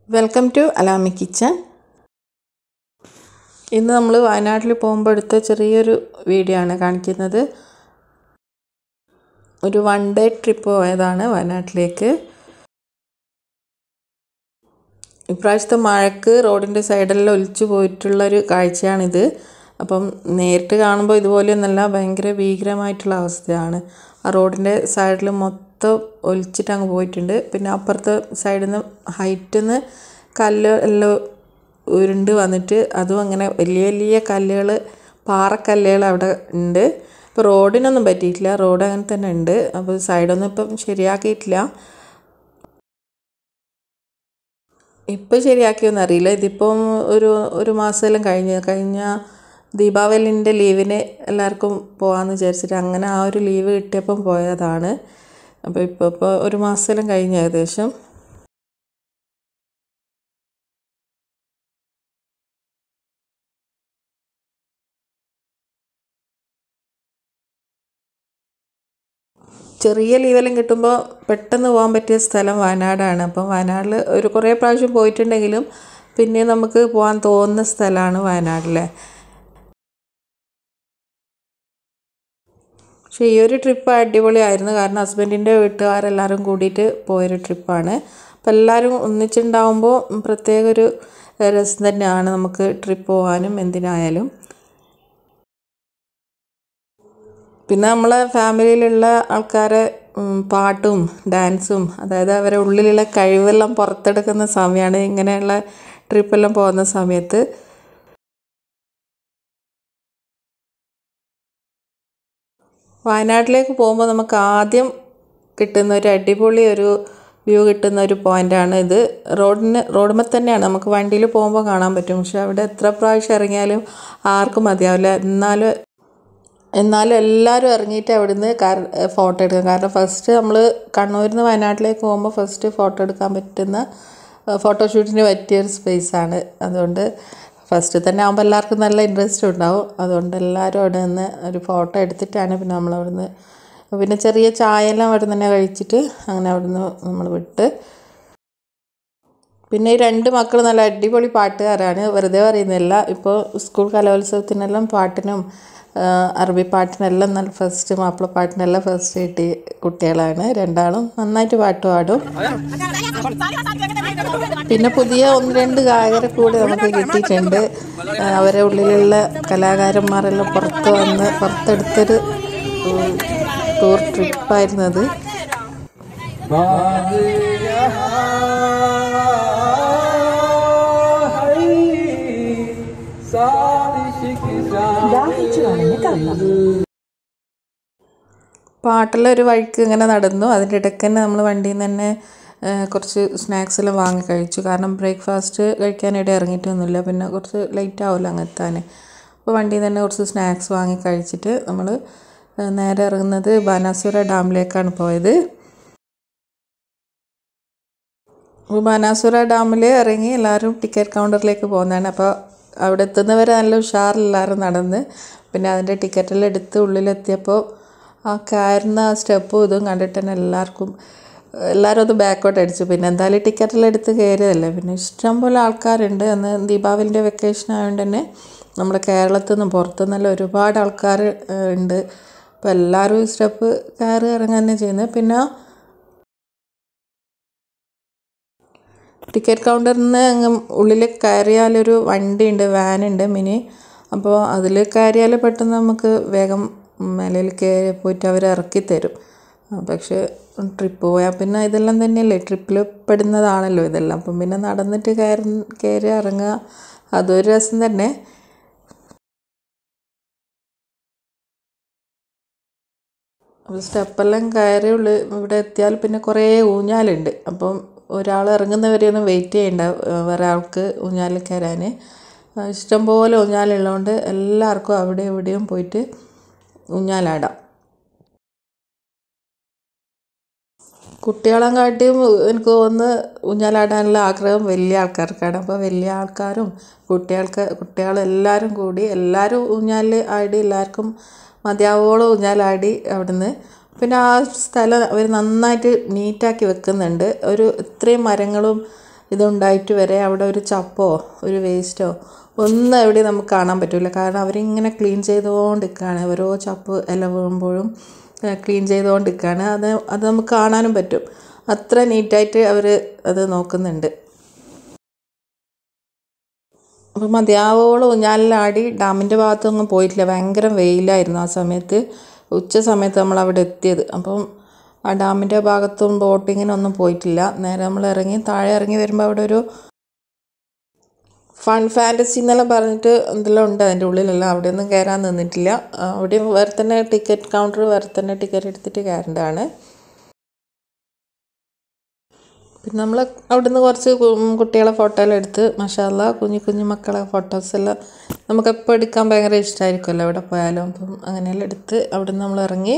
welcome to അലാമി kitchen ഇന്ന് നമ്മൾ വയനാട്ടിൽ പോകുമ്പോൾ എടുത്ത ചെറിയൊരു വീഡിയോ ആണ് കാണിക്കുന്നത് ഒരു വൺ ഡേ ട്രിപ്പ് പോയതാണ് വയനാട്ടിലേക്ക് ഇപ്രാവശ്യത്തെ മഴക്ക് റോഡിൻ്റെ സൈഡെല്ലാം ഒലിച്ചു പോയിട്ടുള്ളൊരു കാഴ്ചയാണിത് അപ്പം നേരിട്ട് കാണുമ്പോൾ ഇതുപോലെയൊന്നല്ല ഭയങ്കര ഭീകരമായിട്ടുള്ള അവസ്ഥയാണ് ആ റോഡിൻ്റെ സൈഡിൽ മൊത്തം ഒലിച്ചിട്ട് അങ്ങ് പോയിട്ടുണ്ട് പിന്നെ അപ്പുറത്തെ സൈഡിൽ നിന്ന് ഹൈറ്റിൽ നിന്ന് കല്ല് എല്ലാം ഉരുണ്ട് വന്നിട്ട് അതും അങ്ങനെ വലിയ വലിയ കല്ലുകൾ പാറക്കല്ലുകൾ അവിടെ ഉണ്ട് ഇപ്പോൾ റോഡിനൊന്നും പറ്റിയിട്ടില്ല റോഡ് അങ്ങനെ തന്നെ ഉണ്ട് അപ്പോൾ സൈഡൊന്നും ഇപ്പം ശരിയാക്കിയിട്ടില്ല ഇപ്പം ശരിയാക്കിയൊന്നും അറിയില്ല ഇതിപ്പം ഒരു ഒരു മാസമെല്ലാം കഴിഞ്ഞ് കഴിഞ്ഞ ദീപാവലിൻ്റെ ലീവിന് എല്ലാവർക്കും പോകാമെന്ന് വിചാരിച്ചിട്ട് അങ്ങനെ ആ ഒരു ലീവ് കിട്ടിയപ്പം പോയതാണ് അപ്പോൾ ഇപ്പോൾ ഇപ്പോൾ ഒരു മാസമെല്ലാം കഴിഞ്ഞ് ഏകദേശം ചെറിയ ലീവെല്ലാം കിട്ടുമ്പോൾ പെട്ടെന്ന് പോകാൻ പറ്റിയ സ്ഥലം വയനാടാണ് അപ്പം വയനാട്ടിൽ ഒരു കുറേ പ്രാവശ്യം പോയിട്ടുണ്ടെങ്കിലും പിന്നെ നമുക്ക് പോകാൻ തോന്നുന്ന സ്ഥലമാണ് വയനാട്ടിലെ പക്ഷേ ഈ ഒരു ട്രിപ്പ് അടിപൊളിയായിരുന്നു കാരണം ഹസ്ബൻഡിൻ്റെ വീട്ടുകാരെല്ലാവരും കൂടിയിട്ട് പോയൊരു ട്രിപ്പാണ് അപ്പം എല്ലാവരും ഒന്നിച്ചുണ്ടാവുമ്പോൾ പ്രത്യേക ഒരു രസം തന്നെയാണ് നമുക്ക് ട്രിപ്പ് പോകാനും എന്തിനായാലും പിന്നെ നമ്മളെ ഫാമിലിയിലുള്ള ആൾക്കാരെ പാട്ടും ഡാൻസും അതായത് അവരെ ഉള്ളിലുള്ള കഴിവെല്ലാം പുറത്തെടുക്കുന്ന സമയമാണ് ഇങ്ങനെയുള്ള ട്രിപ്പെല്ലാം പോകുന്ന സമയത്ത് വയനാട്ടിലേക്ക് പോകുമ്പോൾ നമുക്ക് ആദ്യം കിട്ടുന്ന ഒരു അടിപൊളി ഒരു വ്യൂ കിട്ടുന്ന ഒരു പോയിൻ്റാണ് ഇത് റോഡിന് റോഡുമ്മ തന്നെയാണ് നമുക്ക് വണ്ടിയിൽ പോകുമ്പോൾ കാണാൻ പറ്റും പക്ഷെ അവിടെ എത്ര പ്രാവശ്യം ഇറങ്ങിയാലും ആർക്കും മതിയാവില്ല എന്നാലും എന്നാലും എല്ലാവരും ഇറങ്ങിയിട്ട് അവിടുന്ന് കാർ ഫോട്ടോ എടുക്കാം കാരണം ഫസ്റ്റ് നമ്മൾ കണ്ണൂരിൽ നിന്ന് വയനാട്ടിലേക്ക് പോകുമ്പോൾ ഫസ്റ്റ് ഫോട്ടോ എടുക്കാൻ പറ്റുന്ന ഫോട്ടോഷൂട്ടിന് പറ്റിയൊരു സ്പേസാണ് അതുകൊണ്ട് ഫസ്റ്റ് തന്നെ ആകുമ്പോൾ എല്ലാവർക്കും നല്ല ഇൻട്രസ്റ്റ് ഉണ്ടാവും അതുകൊണ്ട് എല്ലാവരും അവിടെ നിന്ന് ഒരു ഫോട്ടോ എടുത്തിട്ടാണ് പിന്നെ നമ്മൾ അവിടുന്ന് പിന്നെ ചെറിയ ചായയെല്ലാം അവിടെ തന്നെ കഴിച്ചിട്ട് അങ്ങനെ അവിടുന്ന് നമ്മൾ വിട്ട് പിന്നെ ഈ രണ്ട് മക്കൾ നല്ല അടിപൊളി പാട്ടുകാരാണ് വെറുതെ പറയുന്നില്ല ഇപ്പോൾ സ്കൂൾ കലോത്സവത്തിനെല്ലാം പാട്ടിനും അറബി പാട്ടിനെല്ലാം നല്ല ഫസ്റ്റ് മാപ്പിളപ്പാട്ടിനെല്ലാം ഫസ്റ്റ് കിട്ടിയ കുട്ടികളാണ് രണ്ടാളും നന്നായിട്ട് പാട്ട് പാടും പിന്നെ പുതിയ ഒന്ന് രണ്ട് ഗായകരെ കൂടി നമുക്ക് കിട്ടിയിട്ടുണ്ട് അവരെ ഉള്ളിലുള്ള കലാകാരന്മാരെല്ലാം പുറത്ത് വന്ന് പുറത്തെടുത്തൊരു ടൂർ ട്രിപ്പായിരുന്നു അത് പാട്ടെല്ലാം ഒരു വഴിക്ക് ഇങ്ങനെ നടന്നു അതിൻ്റെ ഇടയ്ക്ക് തന്നെ നമ്മൾ വണ്ടിയിൽ നിന്ന് തന്നെ കുറച്ച് സ്നാക്സ് എല്ലാം വാങ്ങി കഴിച്ചു കാരണം ബ്രേക്ക്ഫാസ്റ്റ് കഴിക്കാനിടെ ഇറങ്ങിയിട്ടൊന്നുമില്ല പിന്നെ കുറച്ച് ലേറ്റ് ആവില്ല അങ്ങ് എത്താൻ അപ്പോൾ വണ്ടിയിൽ നിന്ന് തന്നെ കുറച്ച് സ്നാക്സ് വാങ്ങി കഴിച്ചിട്ട് നമ്മൾ നേരെ ഇറങ്ങുന്നത് ബാനാസുര ഡാമിലേക്കാണ് പോയത് ബാനാസുര ഡാമിൽ ഇറങ്ങി എല്ലാവരും ടിക്കറ്റ് കൗണ്ടറിലേക്ക് പോകുന്നതാണ് അപ്പോൾ അവിടെ എത്തുന്നവരെ നല്ല ഉഷാറില്ലാരും നടന്ന് പിന്നെ അതിൻ്റെ ടിക്കറ്റെല്ലാം എടുത്ത് ഉള്ളിലെത്തിയപ്പോൾ ആ കയറുന്ന ആ സ്റ്റെപ്പും ഇതും കണ്ടിട്ട് തന്നെ എല്ലാവർക്കും എല്ലാവരും ഒന്ന് ബാക്കോട്ട് അടിച്ചു പിന്നെ എന്തായാലും ടിക്കറ്റെല്ലാം എടുത്ത് കയറിയതല്ലേ പിന്നെ ഇഷ്ടം പോലെ ആൾക്കാരുണ്ട് അന്ന് ദീപാവലിൻ്റെ വെക്കേഷൻ ആയതുകൊണ്ട് തന്നെ നമ്മുടെ കേരളത്തിൽ നിന്നും പുറത്തുനിന്നെല്ലാം ഒരുപാട് ആൾക്കാർ ഉണ്ട് അപ്പോൾ എല്ലാവരും ഈ സ്റ്റെപ്പ് കയറി ഇറങ്ങുക തന്നെ ചെയ്യുന്നത് പിന്നെ ടിക്കറ്റ് കൗണ്ടറിൽ നിന്ന് അങ്ങ് ഉള്ളിൽ കയറിയാലൊരു വണ്ടിയുണ്ട് വാനുണ്ട് മിനി അപ്പോൾ അതിൽ കയറിയാൽ പെട്ടെന്ന് നമുക്ക് വേഗം മേലയിൽ കയറി പോയിട്ട് അവർ ഇറക്കി തരും പക്ഷേ ട്രിപ്പ് പോയാൽ പിന്നെ ഇതെല്ലാം തന്നെയല്ലേ ട്രിപ്പിൽ പെടുന്നതാണല്ലോ ഇതെല്ലാം അപ്പം പിന്നെ നടന്നിട്ട് കയറി കയറി ഇറങ്ങുക അതൊരു രസം തന്നെ അപ്പോൾ സ്റ്റെപ്പെല്ലാം കയറി ഉള്ളിൽ ഇവിടെ എത്തിയാൽ പിന്നെ കുറേ ഊഞ്ഞാലുണ്ട് അപ്പം ഒരാൾ ഇറങ്ങുന്നവരെ ഒന്നും വെയിറ്റ് ചെയ്യണ്ട വേറെ ആൾക്ക് ഊഞ്ഞാലിൽ കയറാൻ ഇഷ്ടംപോലെ ഊഞ്ഞാലുള്ളതുകൊണ്ട് എല്ലാവർക്കും അവിടെ ഇവിടെയും പോയിട്ട് ഊഞ്ഞാലാടാം കുട്ടികളെക്കാട്ടിയും എനിക്ക് തോന്നുന്നു ഊഞ്ഞാലാടാനുള്ള ആഗ്രഹം വലിയ ആൾക്കാർക്കാണ് അപ്പോൾ വലിയ ആൾക്കാരും കുട്ടികൾക്ക് കുട്ടികളെല്ലാവരും കൂടി എല്ലാവരും ഊഞ്ഞാലിൽ ആടി എല്ലാവർക്കും മതിയാവോളം ഊഞ്ഞാലാടി അവിടുന്ന് പിന്നെ ആ സ്ഥലം അവർ നന്നായിട്ട് നീറ്റാക്കി വെക്കുന്നുണ്ട് ഒരു ഇത്രയും മരങ്ങളും ഇതുണ്ടായിട്ട് വരെ അവിടെ ഒരു ചപ്പോ ഒരു വേസ്റ്റോ ഒന്നും എവിടെ നമുക്ക് കാണാൻ പറ്റില്ല കാരണം അവരിങ്ങനെ ക്ലീൻ ചെയ്തുകൊണ്ടിരിക്കുകയാണ് ഓരോ ചപ്പ് ഇല വീഴുമ്പോഴും ക്ലീൻ ചെയ്തുകൊണ്ടിരിക്കുകയാണ് അത് അത് നമുക്ക് കാണാനും പറ്റും അത്ര നീറ്റായിട്ട് അവർ അത് നോക്കുന്നുണ്ട് അപ്പോൾ മതിയാവോളം ഊഞ്ഞാലിലാടി ഡാമിൻ്റെ ഭാഗത്തൊന്നും പോയിട്ടില്ല ഭയങ്കര വെയിലായിരുന്നു ആ സമയത്ത് ഉച്ച സമയത്ത് നമ്മൾ അവിടെ എത്തിയത് അപ്പം ആ ഡാമിൻ്റെ ഭാഗത്തും ബോട്ടിങ്ങിനൊന്നും പോയിട്ടില്ല നേരെ നമ്മൾ ഇറങ്ങി താഴെ ഇറങ്ങി വരുമ്പോൾ അവിടെ ഒരു ഫൺ ഫാൻറ്റസി എന്നെല്ലാം പറഞ്ഞിട്ട് എന്തെല്ലാം ഉണ്ട് അതിൻ്റെ ഉള്ളിലെല്ലാം അവിടെ ഒന്നും കയറാൻ നിന്നിട്ടില്ല അവിടെ വേറെ തന്നെ ടിക്കറ്റ് കൗണ്ടർ വേറെ തന്നെ ടിക്കറ്റ് എടുത്തിട്ട് കയറേണ്ടതാണ് പിന്നെ നമ്മൾ അവിടുന്ന് കുറച്ച് കു- കുട്ടികളെ ഫോട്ടോ എല്ലാം എടുത്ത് മഷാല്ല കുഞ്ഞു കുഞ്ഞു മക്കളെ ഫോട്ടോസ് എല്ലാം നമുക്ക് എപ്പോൾ എടുക്കാൻ ഭയങ്കര ഇഷ്ടമായിരിക്കുമല്ലോ എവിടെ പോയാലും അപ്പം അങ്ങനെയെല്ലാം എടുത്ത് അവിടുന്ന് നമ്മൾ ഇറങ്ങി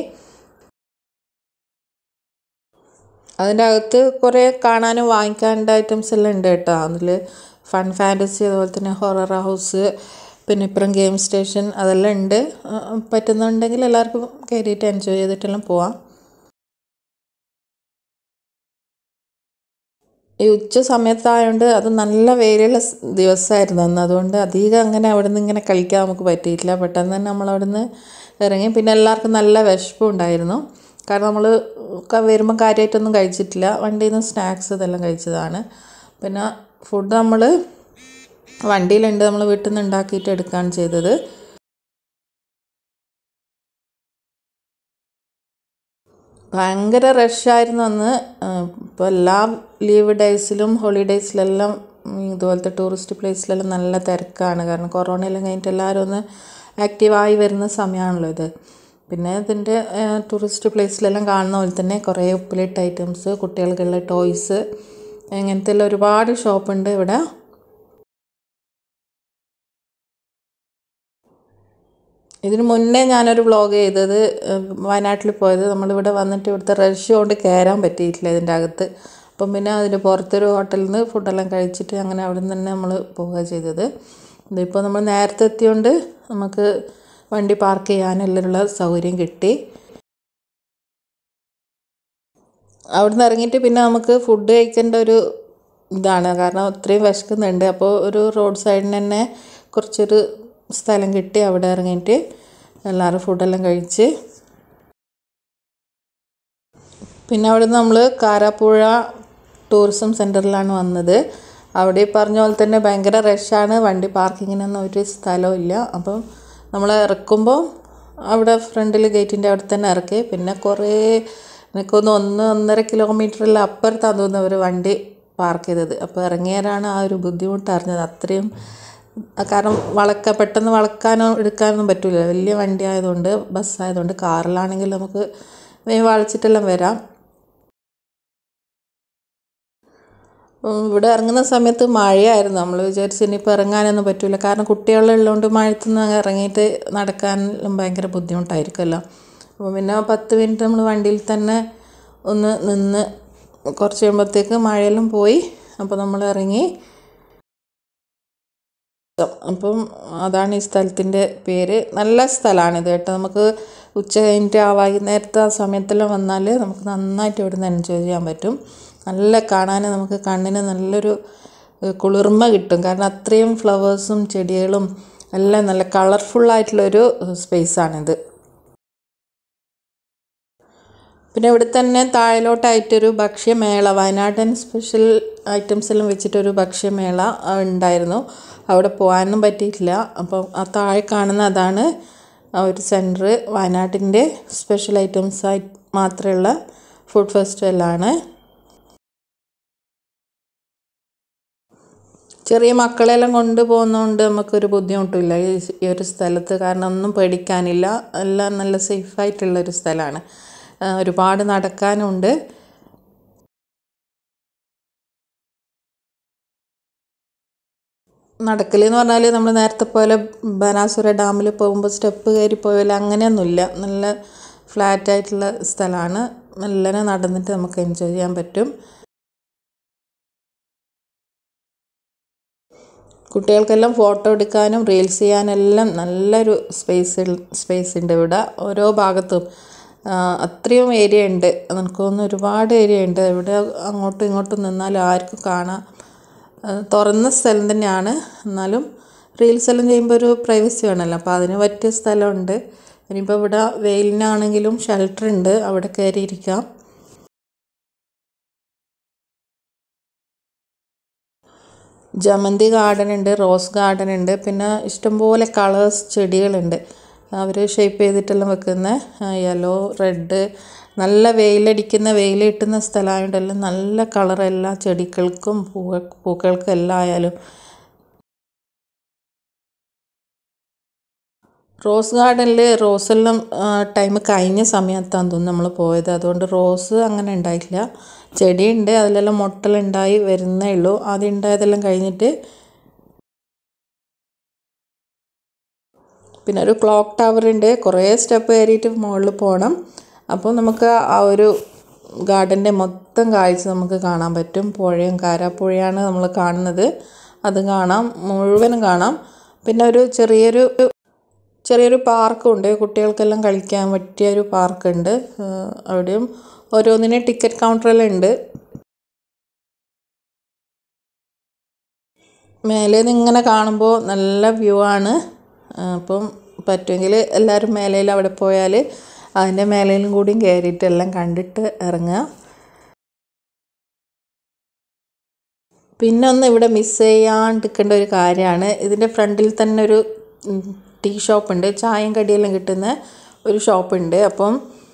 അതിൻ്റെ അകത്ത് കുറേ കാണാനും വാങ്ങിക്കാനുള്ള ഐറ്റംസ് എല്ലാം ഉണ്ട് കേട്ടോ അതിൽ ഫൺ ഫാൻറ്റസി അതുപോലെ തന്നെ ഹൊറർ ഹൗസ് പിന്നെ ഇപ്പുറം ഗെയിം സ്റ്റേഷൻ അതെല്ലാം ഉണ്ട് ആ, പറ്റുന്നുണ്ടെങ്കിൽ എല്ലാവർക്കും കയറിയിട്ട് എൻജോയ് ചെയ്തിട്ടെല്ലാം പോവാം ഈ ഉച്ച സമയത്തായതുകൊണ്ട് അത് നല്ല വെയിലുള്ള സ് ദിവസമായിരുന്നു അന്ന് അതുകൊണ്ട് അധികം അങ്ങനെ അവിടെ നിന്ന് ഇങ്ങനെ കളിക്കാൻ നമുക്ക് പറ്റിയിട്ടില്ല പെട്ടെന്ന് തന്നെ നമ്മൾ അവിടെ നിന്ന് ഇറങ്ങി പിന്നെ എല്ലാവർക്കും നല്ല വിശപ്പും ഉണ്ടായിരുന്നു കാരണം നമ്മൾ വരുമ്പം കാര്യമായിട്ടൊന്നും കഴിച്ചിട്ടില്ല വണ്ടിയിൽ നിന്ന് സ്നാക്സ് ഇതെല്ലാം കഴിച്ചതാണ് പിന്നെ ഫുഡ് നമ്മൾ വണ്ടിയിലുണ്ട് നമ്മൾ വീട്ടിൽ നിന്ന് ഉണ്ടാക്കിയിട്ട് എടുക്കുകയാണ് ചെയ്തത് ഭയങ്കര റഷായിരുന്നു അന്ന് ഇപ്പോൾ എല്ലാ ലീവ് ഡേയ്സിലും ഹോളിഡേയ്സിലെല്ലാം ഇതുപോലത്തെ ടൂറിസ്റ്റ് പ്ലേസിലെല്ലാം നല്ല തിരക്കാണ് കാരണം കൊറോണയെല്ലാം കഴിഞ്ഞിട്ട് എല്ലാവരും ഒന്ന് ആക്റ്റീവായി വരുന്ന സമയമാണല്ലോ ഇത് പിന്നെ ഇതിൻ്റെ ടൂറിസ്റ്റ് പ്ലേസിലെല്ലാം കാണുന്ന പോലെ തന്നെ കുറേ ഉപ്പിലിട്ട ഐറ്റംസ് കുട്ടികൾക്കുള്ള ടോയ്സ് അങ്ങനത്തെ എല്ലാം ഒരുപാട് ഷോപ്പുണ്ട് ഇവിടെ ഇതിന് മുന്നേ ഞാനൊരു വ്ളോഗ് ചെയ്തത് ഏഹ്, വയനാട്ടിൽ പോയത് നമ്മളിവിടെ വന്നിട്ട് ഇവിടുത്തെ റഷ് കൊണ്ട് കയറാൻ പറ്റിയിട്ടില്ല ഇതിൻ്റെ അകത്ത് അപ്പം പിന്നെ അതിൻ്റെ പുറത്തൊരു ഹോട്ടലിൽ നിന്ന് ഫുഡെല്ലാം കഴിച്ചിട്ട് അങ്ങനെ അവിടെ നിന്ന് തന്നെ നമ്മൾ പോവുക ചെയ്തത് ഇതിപ്പോൾ നമ്മൾ നേരത്തെ എത്തിയോണ്ട് നമുക്ക് വണ്ടി പാർക്ക് ചെയ്യാനെല്ലാമുള്ള സൗകര്യം കിട്ടി അവിടുന്ന് ഇറങ്ങിയിട്ട് പിന്നെ നമുക്ക് ഫുഡ് കഴിക്കേണ്ട ഒരു ഇതാണ് കാരണം അത്രയും വിശക്കുന്നുണ്ട് അപ്പോൾ ഒരു റോഡ് സൈഡിന് തന്നെ കുറച്ചൊരു സ്ഥലം കിട്ടി അവിടെ ഇറങ്ങിയിട്ട് എല്ലാവരും ഫുഡെല്ലാം കഴിച്ച് പിന്നെ അവിടുന്ന് നമ്മൾ കാരാപ്പുഴ ടൂറിസം സെൻറ്ററിലാണ് വന്നത് അവിടെ ഈ പറഞ്ഞ പോലെ തന്നെ ഭയങ്കര റഷാണ് വണ്ടി പാർക്കിങ്ങിനൊന്നും ഒരു സ്ഥലവും ഇല്ല അപ്പം നമ്മൾ ഇറക്കുമ്പോൾ അവിടെ ഫ്രണ്ടിൽ ഗേറ്റിൻ്റെ അവിടെ തന്നെ ഇറക്കി പിന്നെ കുറേ എനിക്കൊന്ന് ഒന്ന് ഒന്നര കിലോമീറ്ററിൽ അപ്പുറത്താണ് തോന്നുന്നു അവർ വണ്ടി പാർക്ക് ചെയ്തത് അപ്പോൾ ഇറങ്ങിയവരാണ് ആ ഒരു ബുദ്ധിമുട്ട് അറിഞ്ഞത് അത്രയും കാരണം വളക്ക പെട്ടെന്ന് വളക്കാനോ എടുക്കാനൊന്നും പറ്റില്ല വലിയ വണ്ടി ആയതുകൊണ്ട് ബസ് ആയതുകൊണ്ട് കാറിലാണെങ്കിൽ നമുക്ക് വേഗം വളച്ചിട്ടെല്ലാം വരാം ഉം, ഇവിടെ ഇറങ്ങുന്ന സമയത്ത് മഴയായിരുന്നു നമ്മൾ വിചാരിച്ചു ഇനിയിപ്പോൾ ഇറങ്ങാനൊന്നും പറ്റില്ല കാരണം കുട്ടികളുള്ളതുകൊണ്ട് മഴത്തുനിന്ന് ഇറങ്ങിയിട്ട് നടക്കാനെല്ലാം ഭയങ്കര ബുദ്ധിമുട്ടായിരിക്കുമല്ലോ അപ്പോൾ പിന്നെ പത്ത് മിനിറ്റ് നമ്മൾ വണ്ടിയിൽ തന്നെ ഒന്ന് നിന്ന് കുറച്ച് കഴിയുമ്പോഴത്തേക്ക് മഴയെല്ലാം പോയി അപ്പോൾ നമ്മൾ ഇറങ്ങി അപ്പം അതാണ് ഈ സ്ഥലത്തിൻ്റെ പേര് നല്ല സ്ഥലമാണിത് കേട്ടോ നമുക്ക് ഉച്ച കഴിഞ്ഞിട്ട് ആ വൈകുന്നേരത്തെ ആ സമയത്തെല്ലാം വന്നാൽ നമുക്ക് നന്നായിട്ട് ഇവിടുന്ന് എൻജോയ് ചെയ്യാൻ പറ്റും നല്ല കാണാൻ നമുക്ക് കണ്ണിന് നല്ലൊരു ഏഹ്, കുളിർമ കിട്ടും കാരണം അത്രയും ഫ്ലവേഴ്സും ചെടികളും എല്ലാം നല്ല കളർഫുള്ളായിട്ടുള്ളൊരു സ്പേസാണിത് പിന്നെ ഇവിടെ തന്നെ താഴിലോട്ടായിട്ടൊരു ഭക്ഷ്യമേള വയനാടൻ സ്പെഷ്യൽ ഐറ്റംസ് എല്ലാം വെച്ചിട്ടൊരു ഭക്ഷ്യമേള ആ, ഉണ്ടായിരുന്നു അവിടെ പോകാനൊന്നും പറ്റിയിട്ടില്ല അപ്പം ആ താഴെ കാണുന്ന അതാണ് ആ ഒരു സെൻറ്റർ വയനാട്ടിൻ്റെ സ്പെഷ്യൽ ഐറ്റംസ് ആയി മാത്രമുള്ള ഫുഡ് ഫെസ്റ്റിവലാണ് ചെറിയ മക്കളെല്ലാം കൊണ്ട് പോകുന്നതുകൊണ്ട് നമുക്കൊരു ബുദ്ധിമുട്ടില്ല ഈ ഈ ഒരു സ്ഥലത്ത് കാരണം ഒന്നും പേടിക്കാനില്ല എല്ലാം നല്ല സേഫായിട്ടുള്ളൊരു സ്ഥലമാണ് ആ, ഒരുപാട് നടക്കാനുണ്ട് നടക്കൽ എന്ന് പറഞ്ഞാൽ നമ്മൾ നേരത്തെ പോലെ ബനാസുര ഡാമിൽ പോകുമ്പോൾ സ്റ്റെപ്പ് കയറി പോയാൽ അങ്ങനെയൊന്നുമില്ല നല്ല ഫ്ലാറ്റ് ആയിട്ടുള്ള സ്ഥലമാണ് മെല്ലനെ നടന്നിട്ട് നമുക്ക് എൻജോയ് ചെയ്യാൻ പറ്റും കുട്ടികൾക്കെല്ലാം ഫോട്ടോ എടുക്കാനും റീൽസ് ചെയ്യാനെല്ലാം നല്ലൊരു സ്പേസ് സ്പേസ് ഉണ്ട് ഇവിടെ ഓരോ ഭാഗത്തും ആ, അത്രയും ഏരിയ ഉണ്ട് എനിക്ക് തോന്നുന്നു ഒരുപാട് ഏരിയ ഉണ്ട് ഇവിടെ അങ്ങോട്ടും ഇങ്ങോട്ടും നിന്നാൽ ആർക്കും കാണാം തുറന്ന സ്ഥലം തന്നെയാണ് എന്നാലും റീൽസ് എല്ലാം ചെയ്യുമ്പോൾ ഒരു പ്രൈവസി വേണമല്ലോ അപ്പോൾ അതിന് പറ്റിയ സ്ഥലമുണ്ട് ഇനിയിപ്പോൾ ഇവിടെ വെയിലിനാണെങ്കിലും ഷെൽട്ടർ ഉണ്ട് അവിടെ കയറിയിരിക്കാം ജമന്തി ഗാർഡൻ ഉണ്ട് റോസ് ഗാർഡൻ ഉണ്ട് പിന്നെ ഇഷ്ടംപോലെ കളേഴ്സ് ചെടികളുണ്ട് അവർ ഷേപ്പ് ചെയ്തിട്ടെല്ലാം വെക്കുന്ന യെല്ലോ റെഡ് നല്ല വെയിലടിക്കുന്ന വെയിൽ കിട്ടുന്ന സ്ഥലമായതുകൊണ്ടെല്ലാം നല്ല കളർ എല്ലാ ചെടികൾക്കും പൂക്കൾ പൂക്കൾക്കും എല്ലാം ആയാലും റോസ് ഗാർഡനിൽ റോസെല്ലാം ടൈം കഴിഞ്ഞ സമയത്താന്ന് തോന്നുന്നു നമ്മൾ പോയത് അതുകൊണ്ട് റോസ് അങ്ങനെ ഉണ്ടായിട്ടില്ല ചെടിയുണ്ട് അതിലെല്ലാം മുട്ടലുണ്ടായി വരുന്നേ ഉള്ളൂ ആദ്യം ഉണ്ടായതെല്ലാം കഴിഞ്ഞിട്ട് പിന്നെ ഒരു ക്ലോക്ക് ടവർ ഉണ്ട് കുറേ സ്റ്റെപ്പ് കയറിയിട്ട് മുകളിൽ പോകണം അപ്പോൾ നമുക്ക് ആ ഒരു ഗാർഡൻ്റെ മൊത്തം കാഴ്ച നമുക്ക് കാണാൻ പറ്റും പുഴയും കാരാപ്പുഴയാണ് നമ്മൾ കാണുന്നത് അത് കാണാം മുഴുവനും കാണാം പിന്നെ ഒരു ചെറിയൊരു ചെറിയൊരു പാർക്കുണ്ട് കുട്ടികൾക്കെല്ലാം കളിക്കാൻ പറ്റിയ ഒരു പാർക്കുണ്ട് അവിടെയും ഓരോന്നിനും ടിക്കറ്റ് കൗണ്ടറെല്ലാം ഉണ്ട് മേലെ നിന്ന് ഇങ്ങനെ കാണുമ്പോൾ നല്ല വ്യൂ ആണ് അപ്പം പറ്റുമെങ്കിൽ എല്ലാവരും മേലയിൽ അവിടെ പോയാൽ അതിൻ്റെ മേലയിലും കൂടിയും കയറിയിട്ട് എല്ലാം കണ്ടിട്ട് ഇറങ്ങുക പിന്നെ ഒന്ന് ഇവിടെ മിസ് ചെയ്യാണ്ടിരിക്കേണ്ട ഒരു കാര്യമാണ് ഇതിൻ്റെ ഫ്രണ്ടിൽ തന്നെ ഒരു ടീ ഷോപ്പുണ്ട് ചായയും കടിയെല്ലാം കിട്ടുന്ന ഒരു ഷോപ്പുണ്ട് അപ്പം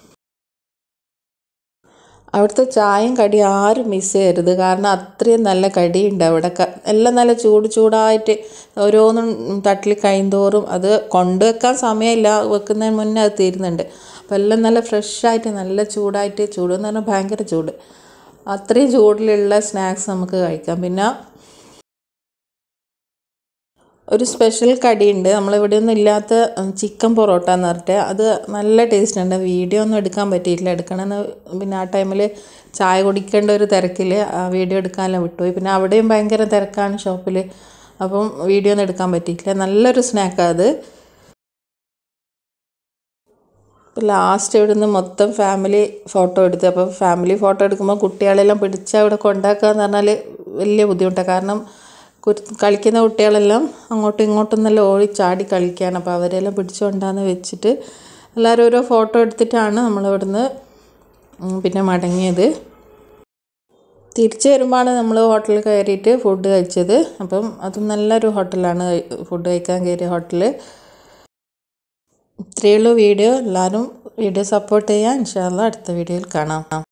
അവിടുത്തെ ചായയും കടി ആരും മിസ് ചെയ്യരുത് കാരണം അത്രയും നല്ല കടിയുണ്ട് അവിടെ എല്ലാം നല്ല ചൂട് ചൂടായിട്ട് ഓരോന്നും തട്ടിൽ കഴിയുന്തോറും അത് കൊണ്ടുവെക്കാൻ സമയമില്ല വെക്കുന്നതിന് മുന്നേ അത് തീരുന്നുണ്ട് അപ്പോൾ എല്ലാം നല്ല ഫ്രഷായിട്ട് നല്ല ചൂടായിട്ട് ചൂട് എന്ന് പറഞ്ഞാൽ ഭയങ്കര ചൂട് അത്രയും ചൂടിലുള്ള സ്നാക്സ് നമുക്ക് കഴിക്കാം പിന്നെ ഒരു സ്പെഷ്യൽ കടിയുണ്ട് നമ്മളിവിടെ ഒന്നും ഇല്ലാത്ത ചിക്കൻ പൊറോട്ട എന്ന് പറഞ്ഞിട്ട് അത് നല്ല ടേസ്റ്റ് ഉണ്ട് വീഡിയോ ഒന്നും എടുക്കാൻ പറ്റിയിട്ടില്ല എടുക്കണമെന്ന് പിന്നെ ആ ടൈമിൽ ചായ കുടിക്കേണ്ട ഒരു തിരക്കിൽ വീഡിയോ എടുക്കാനെല്ലാം വിട്ടുപോയി പിന്നെ അവിടെയും ഭയങ്കര തിരക്കാണ് ഷോപ്പിൽ അപ്പം വീഡിയോ ഒന്നും എടുക്കാൻ പറ്റിയിട്ടില്ല നല്ലൊരു സ്നാക്കാണ് അത് ഇപ്പോൾ ലാസ്റ്റ് ഇവിടെ നിന്ന് മൊത്തം ഫാമിലി ഫോട്ടോ എടുത്തു അപ്പോൾ ഫാമിലി ഫോട്ടോ എടുക്കുമ്പോൾ കുട്ടികളെല്ലാം പിടിച്ച് അവിടെ കൊണ്ടാക്കുക എന്ന് പറഞ്ഞാൽ വലിയ ബുദ്ധിമുട്ടാണ് കാരണം കളിക്കുന്ന കുട്ടികളെല്ലാം അങ്ങോട്ടും ഇങ്ങോട്ടും നല്ല ഓടി ചാടി കളിക്കുകയാണ് അപ്പോൾ അവരെല്ലാം പിടിച്ചുകൊണ്ടാന്ന് വെച്ചിട്ട് എല്ലാവരും ഓരോ ഫോട്ടോ എടുത്തിട്ടാണ് നമ്മളിവിടുന്ന് പിന്നെ മടങ്ങിയത് തിരിച്ചു വരുമ്പോഴാണ് നമ്മൾ ഹോട്ടലിൽ കയറിയിട്ട് ഫുഡ് കഴിച്ചത് അപ്പം അതും നല്ലൊരു ഹോട്ടലാണ് ഫുഡ് കഴിക്കാൻ കയറിയ ഹോട്ടൽ ഇത്രയേ ഉള്ളൂ വീഡിയോ എല്ലാവരും വീഡിയോ സപ്പോർട്ട് ചെയ്യാം ഇൻഷാല്ല അടുത്ത വീഡിയോയിൽ കാണാം